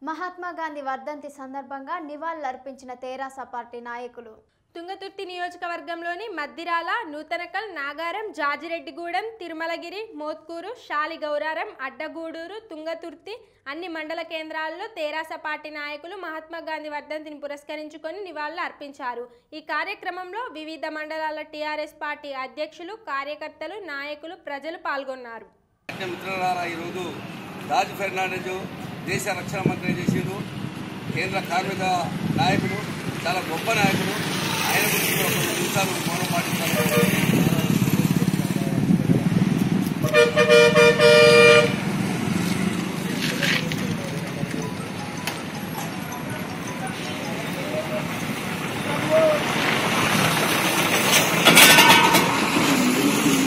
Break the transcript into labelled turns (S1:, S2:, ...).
S1: మహాత్మా గాంధీ వర్ధంతి సందర్భంగా నివాళులర్పించిన తెరాస పార్టీ నాయకులు
S2: తుంగతుర్తి నియోజకవర్గంలోని మద్దిరాల నూతనకల్ నాగారం జాజిరెడ్డిగూడెం తిరుమలగిరి మోత్కూరు శాలిగౌరారం అడ్డగూడూరు తుంగతుర్తి అన్ని మండల కేంద్రాల్లో తెరాస పార్టీ నాయకులు మహాత్మా గాంధీ వర్ధంతిని పురస్కరించుకొని నివాళులు అర్పించారు ఈ కార్యక్రమంలో వివిధ మండలాల టీఆర్ఎస్ పార్టీ అధ్యక్షులు కార్యకర్తలు నాయకులు ప్రజలు పాల్గొన్నారు
S3: పార్టీ మిత్రులారా ఈరోజు రాజు ఫెర్నాండెజ్ దేశ రక్షణ మంత్రి చేసిండు కేంద్ర కార్మిక నాయకుడు చాలా గొప్ప నాయకుడు ఆయన గురించి ఒక రెండు నిమిషాలు మౌనం పాటించాలని